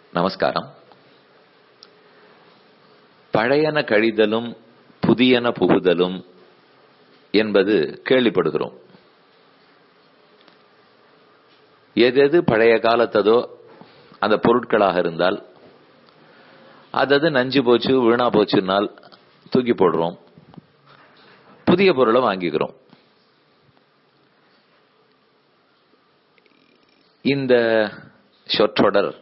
நமஸ்காரம் பழையன கழிதலும் புதியன புகுதலும் என்பது கேள்விப்படுகிறோம் எதெது பழைய காலத்ததோ அந்த பொருட்களாக இருந்தால் அதது நஞ்சு போச்சு வீணா போச்சுன்னால் தூக்கி போடுறோம் புதிய பொருளை வாங்கிக்கிறோம் இந்த சொற்றொடர்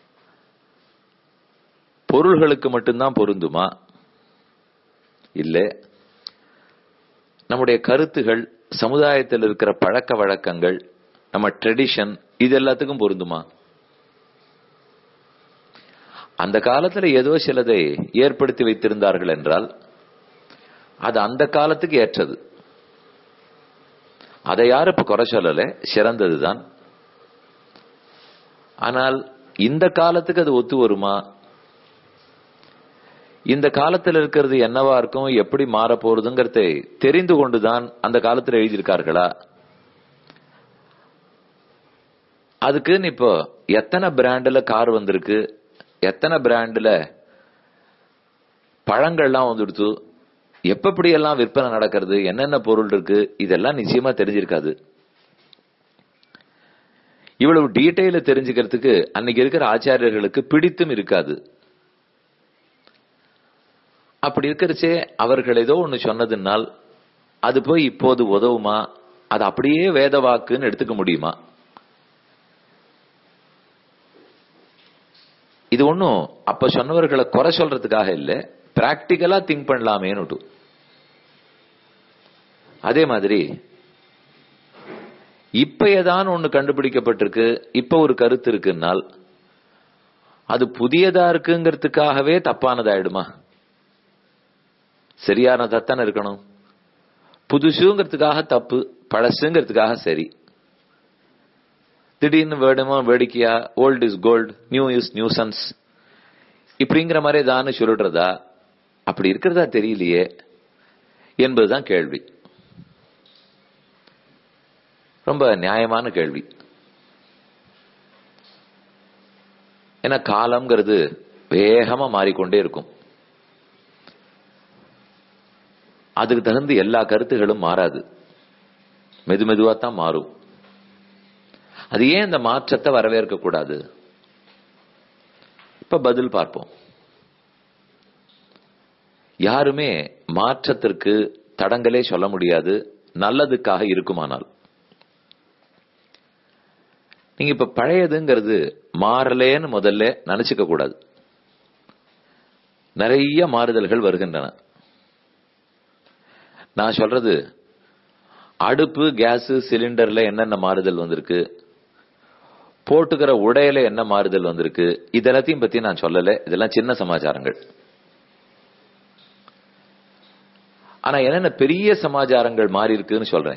பொருள்களுக்கு மட்டும்தான் பொருந்துமா இல்ல நம்முடைய கருத்துகள் சமுதாயத்தில் இருக்கிற பழக்க வழக்கங்கள் நம்ம ட்ரெடிஷன் இது எல்லாத்துக்கும் பொருந்துமா அந்த காலத்துல ஏதோ சிலதை ஏற்படுத்தி வைத்திருந்தார்கள் என்றால் அது அந்த காலத்துக்கு ஏற்றது அதை யாரும் இப்ப குறை சொல்லல சிறந்ததுதான் ஆனால் இந்த காலத்துக்கு அது ஒத்து வருமா இந்த காலத்தில் இருக்கிறது என்னவா இருக்கும் எப்படி மாற போறதுங்கிறதை தெரிந்து கொண்டுதான் அந்த காலத்தில் எழுதியிருக்கார்களா அதுக்குன்னு இப்போ எத்தனை பிராண்ட்ல கார் வந்திருக்கு எத்தனை பிராண்ட்ல பழங்கள்லாம் வந்துடுத்து எப்படி எல்லாம் விற்பனை நடக்கிறது என்னென்ன பொருள் இருக்கு இதெல்லாம் நிச்சயமா தெரிஞ்சிருக்காது இவ்வளவு டீட்டெயில தெரிஞ்சுக்கிறதுக்கு அன்னைக்கு இருக்கிற ஆச்சாரியர்களுக்கு பிடித்தும் இருக்காது அப்படி இருக்கிறச்சே அவர்கள் ஏதோ ஒண்ணு சொன்னதுனால் அது போய் இப்போது உதவுமா அது அப்படியே வேத வாக்குன்னு எடுத்துக்க முடியுமா இது ஒன்னும் அப்ப சொன்னவர்களை குறை சொல்றதுக்காக இல்ல பிராக்டிக்கலா திங்க் பண்ணலாமேன்னு அதே மாதிரி இப்ப ஏதான் ஒண்ணு கண்டுபிடிக்கப்பட்டிருக்கு இப்ப ஒரு கருத்து இருக்குன்னால் அது புதியதா இருக்குங்கிறதுக்காகவே தப்பானதாயிடுமா சரியானதாத்தானே இருக்கணும் புதுசுங்கிறதுக்காக தப்பு பழசுங்கிறதுக்காக சரி திடீர்னு வேணுமோ வேடிக்கையா old is gold new is nuisance இப்படிங்கிற மாதிரி தான் சொல்லிடுறதா அப்படி இருக்கிறதா தெரியலையே என்பதுதான் கேள்வி ரொம்ப நியாயமான கேள்வி ஏன்னா காலம்ங்கிறது வேகமா மாறிக்கொண்டே இருக்கும் அதுக்கு தகுந்த எல்லா கருத்துகளும் மாறாது மெது மெதுவா தான் மாறும் அது ஏன் இந்த மாற்றத்தை வரவேற்க கூடாது இப்ப பதில் பார்ப்போம் யாருமே மாற்றத்திற்கு தடங்களே சொல்ல முடியாது நல்லதுக்காக இருக்குமானால் நீங்க இப்ப பழையதுங்கிறது மாறலேன்னு முதல்ல நினைச்சுக்க கூடாது நிறைய மாறுதல்கள் வருகின்றன நான் சொல்றது அடுப்பு கேஸ் சிலிண்டர்ல என்னென்ன மாறுதல் வந்திருக்கு போட்டுக்கிற உடையில என்ன மாறுதல் வந்திருக்கு இதெல்லாத்தையும் பத்தி நான் சொல்லல இதெல்லாம் சின்ன சமாச்சாரங்கள் ஆனா என்னென்ன பெரிய சமாச்சாரங்கள் மாறி இருக்குன்னு சொல்றேன்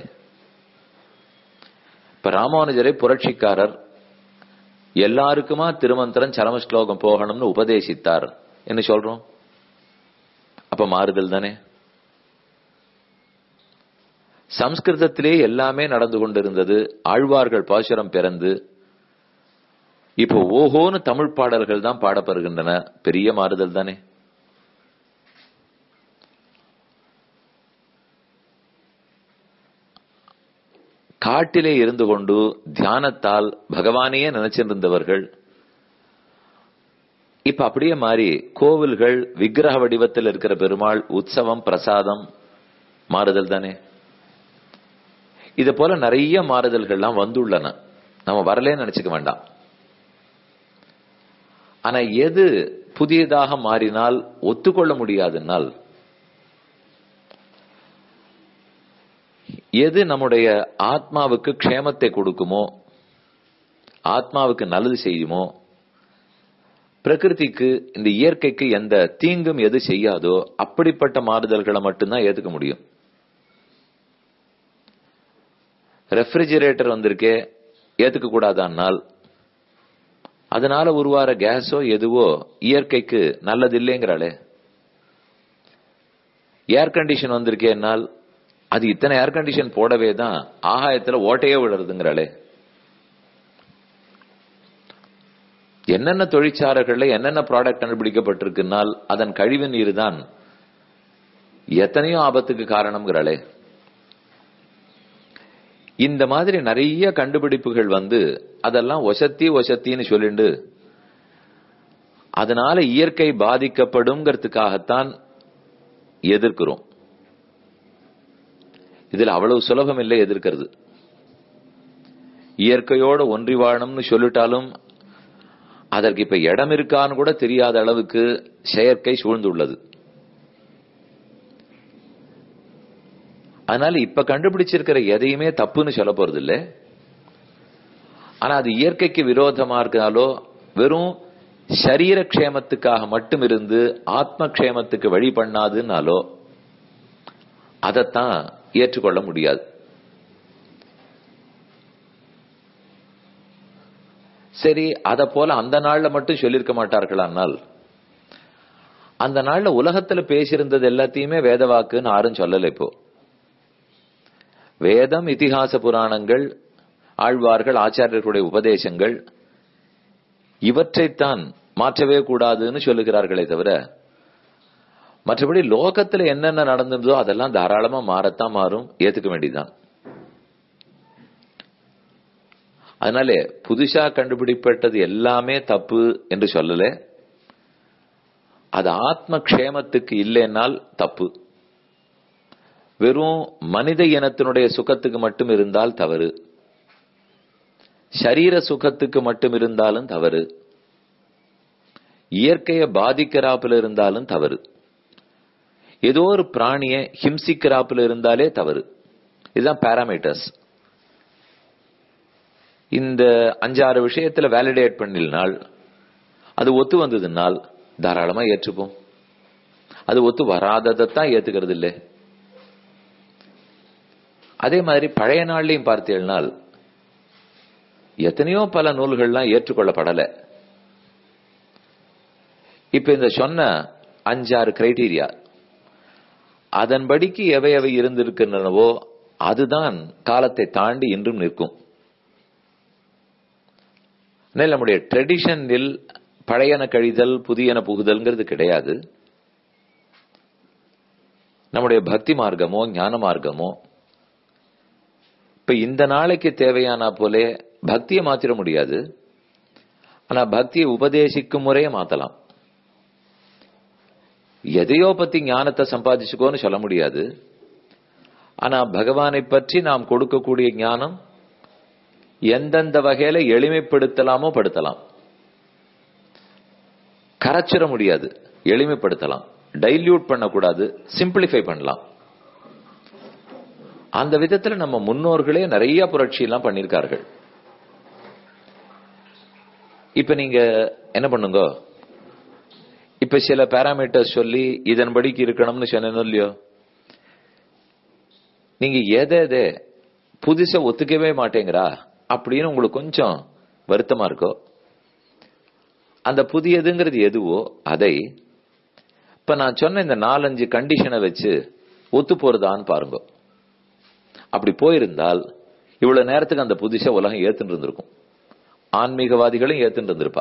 இப்ப ராமானுஜரை புரட்சிக்காரர் எல்லாருக்குமா திருமந்திரம் சரம ஸ்லோகம் போகணும்னு உபதேசித்தார் என்ன சொல்றோம் அப்ப மாறுதல் தானே சம்ஸ்கிருதத்திலே எல்லாமே நடந்து கொண்டிருந்தது ஆழ்வார்கள் பாசுரம் பிறந்து இப்போ ஓஹோன்னு தமிழ் பாடல்கள் தான் பாடப்படுகின்றன பெரிய மாறுதல் தானே காட்டிலே இருந்து கொண்டு தியானத்தால் பகவானையே நினைச்சிருந்தவர்கள் இப்ப அப்படியே மாறி கோவில்கள் விக்கிரக வடிவத்தில் இருக்கிற பெருமாள் உற்சவம் பிரசாதம் மாறுதல் தானே இது போல நிறைய மாறுதல்கள்லாம் வந்துள்ளன நம்ம வரலேன்னு நினைச்சுக்க வேண்டாம் ஆனா எது புதியதாக மாறினால் ஒத்துக்கொள்ள முடியாதுனால் எது நம்முடைய ஆத்மாவுக்கு க்ஷேமத்தை கொடுக்குமோ ஆத்மாவுக்கு நல்லது செய்யுமோ பிரகிருதிக்கு இந்த இயற்கைக்கு எந்த தீங்கும் எது செய்யாதோ அப்படிப்பட்ட மாறுதல்களை மட்டும்தான் ஏத்துக்க முடியும் ரெஃப்ரிஜிரேட்டர் வந்திருக்கே ஏத்துக்க கூடாதானால் அதனால உருவார கேஸோ எதுவோ இயற்கைக்கு நல்லது இல்லைங்கிறாளே ஏர் கண்டிஷன் வந்திருக்கேனால் அது இத்தனை ஏர் கண்டிஷன் போடவே தான் ஆகாயத்துல ஓட்டையே விடுறதுங்கிறாளே என்னென்ன தொழிற்சாலைகள்ல என்னென்ன ப்ராடக்ட் கண்டுபிடிக்கப்பட்டிருக்குனால் அதன் கழிவு நீர் தான் எத்தனையோ ஆபத்துக்கு காரணம்ங்கிறாளே இந்த மாதிரி நிறைய கண்டுபிடிப்புகள் வந்து அதெல்லாம் ஒசத்தி ஒசத்தின்னு சொல்லிண்டு அதனால இயற்கை பாதிக்கப்படுங்கிறதுக்காகத்தான் எதிர்க்கிறோம் இதுல அவ்வளவு சுலபம் இல்லை எதிர்க்கிறது இயற்கையோட ஒன்றி வாழணும்னு சொல்லிட்டாலும் அதற்கு இப்ப இடம் இருக்கான்னு கூட தெரியாத அளவுக்கு செயற்கை சூழ்ந்துள்ளது அதனால இப்ப கண்டுபிடிச்சிருக்கிற எதையுமே தப்புன்னு சொல்ல போறது இல்ல ஆனா அது இயற்கைக்கு விரோதமா இருக்கிறாலோ வெறும் சரீர க்ஷேமத்துக்காக மட்டும் இருந்து ஆத்ம க்ஷேமத்துக்கு வழி பண்ணாதுன்னாலோ அதைத்தான் ஏற்றுக்கொள்ள முடியாது சரி அத போல அந்த நாள்ல மட்டும் சொல்லியிருக்க மாட்டார்களானால் அந்த நாள்ல உலகத்துல பேசியிருந்தது எல்லாத்தையுமே வேத வாக்குன்னு யாரும் சொல்லல இப்போ வேதம் இதிகாச புராணங்கள் ஆழ்வார்கள் ஆச்சாரியர்களுடைய உபதேசங்கள் இவற்றைத்தான் மாற்றவே கூடாதுன்னு சொல்லுகிறார்களே தவிர மற்றபடி லோகத்துல என்னென்ன நடந்ததோ அதெல்லாம் தாராளமா மாறத்தான் மாறும் ஏத்துக்க வேண்டியதுதான் அதனால புதுசா கண்டுபிடிப்பட்டது எல்லாமே தப்பு என்று சொல்லல அது ஆத்ம க்ஷேமத்துக்கு இல்லைன்னால் தப்பு வெறும் மனித இனத்தினுடைய சுகத்துக்கு மட்டும் இருந்தால் தவறு சரீர சுகத்துக்கு மட்டும் இருந்தாலும் தவறு இயற்கையை பாதிக்கிறாப்புல இருந்தாலும் தவறு ஏதோ ஒரு பிராணிய ஹிம்சிக்கிறாப்புல இருந்தாலே தவறு இதுதான் பாராமீட்டர்ஸ் இந்த அஞ்சாறு விஷயத்துல வேலிடேட் பண்ணினால் அது ஒத்து வந்ததுனால் தாராளமா ஏற்றுப்போம் அது ஒத்து வராததைத்தான் ஏத்துக்கிறது இல்லை அதே மாதிரி பழைய நாள்லையும் பார்த்தீங்கன்னால் எத்தனையோ பல நூல்கள்லாம் ஏற்றுக்கொள்ளப்படல இப்ப இந்த சொன்ன அஞ்சாறு கிரைட்டீரியா அதன்படிக்கு எவை எவை இருந்திருக்கின்றனவோ அதுதான் காலத்தை தாண்டி இன்றும் நிற்கும் நம்முடைய ட்ரெடிஷனில் பழையன கழிதல் புதியன புகுதல்ங்கிறது கிடையாது நம்முடைய பக்தி மார்க்கமோ ஞான மார்க்கமோ இப்ப இந்த நாளைக்கு தேவையான போலே பக்தியை மாத்திர முடியாது ஆனா பக்தியை உபதேசிக்கும் முறையை மாத்தலாம் எதையோ பத்தி ஞானத்தை சம்பாதிச்சுக்கோன்னு சொல்ல முடியாது ஆனா பகவானை பற்றி நாம் கொடுக்கக்கூடிய ஞானம் எந்தெந்த வகையில எளிமைப்படுத்தலாமோ படுத்தலாம் கரைச்சிட முடியாது எளிமைப்படுத்தலாம் டைல்யூட் பண்ணக்கூடாது சிம்பிளிஃபை பண்ணலாம் அந்த விதத்துல நம்ம முன்னோர்களே நிறைய புரட்சி எல்லாம் பண்ணிருக்கார்கள் இப்ப நீங்க என்ன பண்ணுங்க இப்ப சில பேராமீட்டர்ஸ் சொல்லி இதன்படிக்கு இருக்கணும்னு சொன்னோம் இல்லையோ நீங்க எதை எதை புதுசா ஒத்துக்கவே மாட்டேங்கிறா அப்படின்னு உங்களுக்கு கொஞ்சம் வருத்தமா இருக்கோ அந்த புதியதுங்கிறது எதுவோ அதை இப்ப நான் சொன்ன இந்த நாலஞ்சு கண்டிஷனை வச்சு ஒத்து போறதான்னு பாருங்க அப்படி போயிருந்தால் இவ்வளவு நேரத்துக்கு அந்த புதுசா உலகம் ஏத்துட்டு இருந்திருக்கும் ஆன்மீகவாதிகளும் ஏத்துட்டு இருந்திருப்பா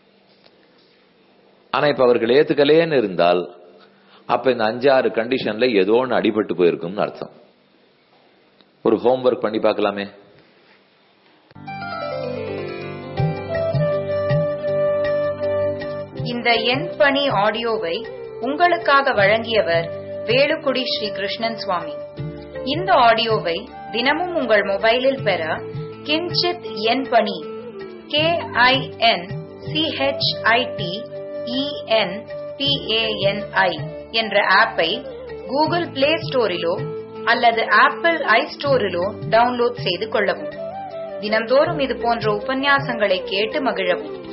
ஆனா இப்ப அவர்கள் ஏத்துக்கலேன்னு இருந்தால் அப்ப இந்த அஞ்சாறு கண்டிஷன்ல ஏதோ ஒன்று அடிபட்டு போயிருக்கும்னு அர்த்தம் ஒரு ஹோம்ஒர்க் பண்ணி பார்க்கலாமே இந்த எண் பணி ஆடியோவை உங்களுக்காக வழங்கியவர் வேலுக்குடி ஸ்ரீ கிருஷ்ணன் சுவாமி இந்த ஆடியோவை தினமும் உங்கள் மொபைலில் பெற கிஞ்சித் எண் பணி கே ஐ என் சிஹெச்ஐடி இஎன் பிஏஎன்ஐ என்ற ஆப்பை கூகுள் பிளே ஸ்டோரிலோ அல்லது ஆப்பிள் ஐ ஸ்டோரிலோ டவுன்லோட் செய்து கொள்ளவும் தினம்தோறும் இது போன்ற உபன்யாசங்களை கேட்டு மகிழவும்